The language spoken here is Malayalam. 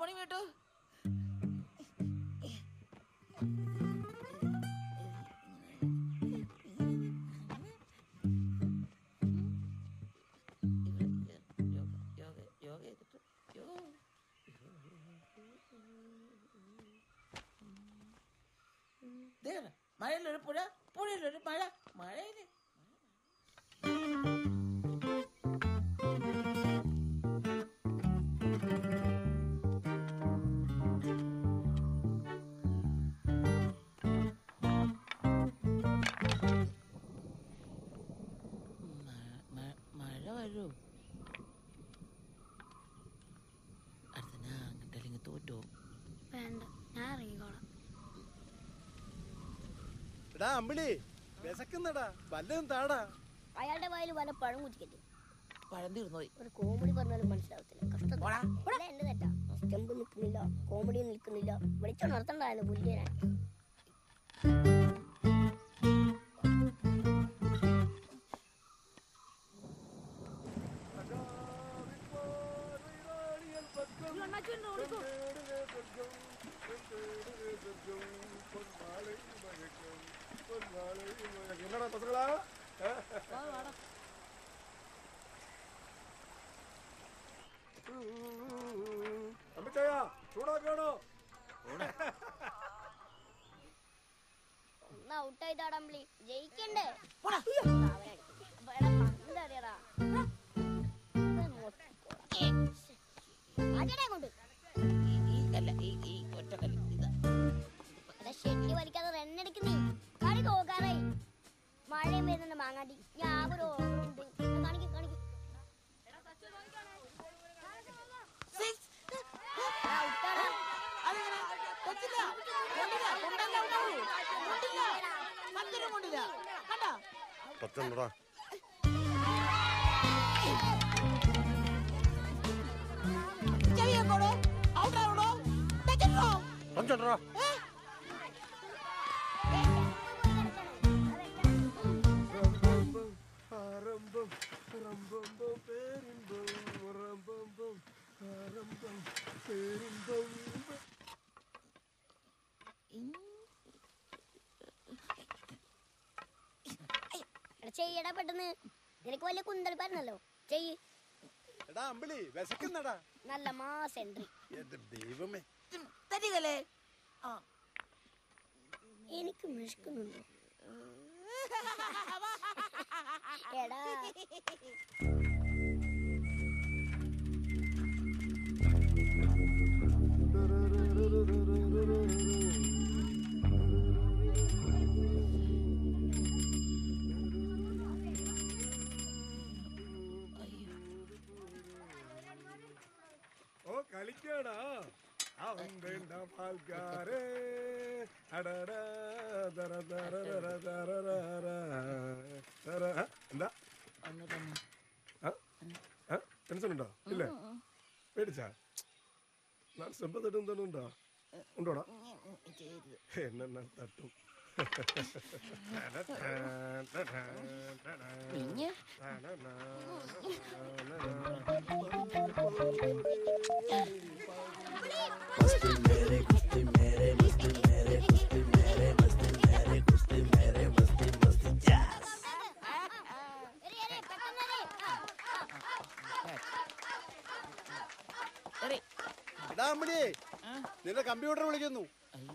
പണി കേട്ടോ യോഗ ചെയ്തിട്ട് യോഗ ദേ കണ്ടോ, മഴയിലൊരു പുഴ പുഴയിലൊരു മഴ മഴയില് മ- മ- മഴ വരൂ അടുത്ത അങ്ങോട്ടല്ലെങ്കിൽ തോറ്റോ വേണ്ട ഞാൻ ഇറങ്ങിക്കോളാം എടാ അമ്പിളി വിശക്കുന്നടാ വല്ലതും താടാ അയാളുടെ വായിൽ വല്ല പഴം കുത്തിക്കറ്റി പഴം തീർന്നുപോയി ഒരു കോമഡി പറഞ്ഞാലും മനസ്സിലാവത്തില്ല കഷ്ടം പോടാ. ഇവിടെ എന്റെ തെറ്റാ സ്റ്റെമ്പ് നിൽക്കുന്നില്ല കോമഡി നിൽക്കുന്നില്ല വിളിച്ചോ നടത്തണ്ടായിരുന്നു പുല്ലിയനാ എന്നടാ പസങ്ങളാ അമ്പിച്ചയ ചൂടാക്കണോ ഒന്ന് ഔട്ടായിട്ടാടമ്പളി ജയിക്കണ്ടേ പോടാ. അവനെ അടിക്കും. അപ്പൊ എടാ, പന്ത് അറിയടാ. ഇത് മൊട്ടിക്കോളാം. അടിയെടാ അങ്ങോട്ട്. ഈ- ഈ കല്ല ഈ ഈ ഒറ്റക്കല്ല് ഇതാ എടാ, ഷെട്ടി വലിക്കാതെ റണ്ണടിക്കുന്നേ കളി തോക്കാറായി മഴയും വരുന്നുണ്ട് മാങ്ങാട്ടി ഞാൻ ഒരു ഓർമ്മയുണ്ട് കാണിക്കും കാണിക്കും Six. ഔട്ടാടാ അതെങ്ങനെ? കൊച്ചില്ല. കൊണ്ടില്ല. കൊണ്ടല്ല ഉണ്ടാവൂ. കൊണ്ടില്ല. മറ്റൊരു കൊണ്ടില്ല. കണ്ടോ? പത്തുണ്ടടാ ചെവി വെക്കോടോ. Out ആവണോ? ടച്ചിട്ടോ? പഞ്ചണ്ടടാ ഏ? ആരംഭം റംബം പേരിമ്പം റംബം ആരംഭം പേരിമ്പം എടാ ചെയ്യടാ പെട്ടെന്ന് നിനക്ക് വലിയ കുന്തളിപ്പായിരുന്നല്ലോ ചെയ്യ് എടാ അമ്പിളി വിശക്കുന്നടാ നല്ല മാസ് എൻട്രി എന്റെ ദൈവമേ ഉം, തരികല്ലേ ആ എനിക്ക് വിശക്കുന്നുണ്ടോ എടാ ഓ കളിക്കാടാ അവൻ വേണ്ട പാൽക്കാരേ അടടാ ദര ദര ദര ദര ദര. ദര. ആ, എന്താ ഒന്ന് തന്നെ ആ? ടെൻഷൻ ഉണ്ടോ ഇല്ലേ പേടിച്ചാ ഞാൻ സെമ്പ തട്ടും തട്ടുണ്ടോ ഉണ്ടോടാ ചെയ്തത് എന്നെ തട്ടും പിന്നെ എറി, എറി, പെട്ടെന്ന് എറി. ആ. എറി. എടാ അമ്മിണി ആ? നിന്റെ കമ്പ്യൂട്ടർ വിളിക്കുന്നു അയ്യോ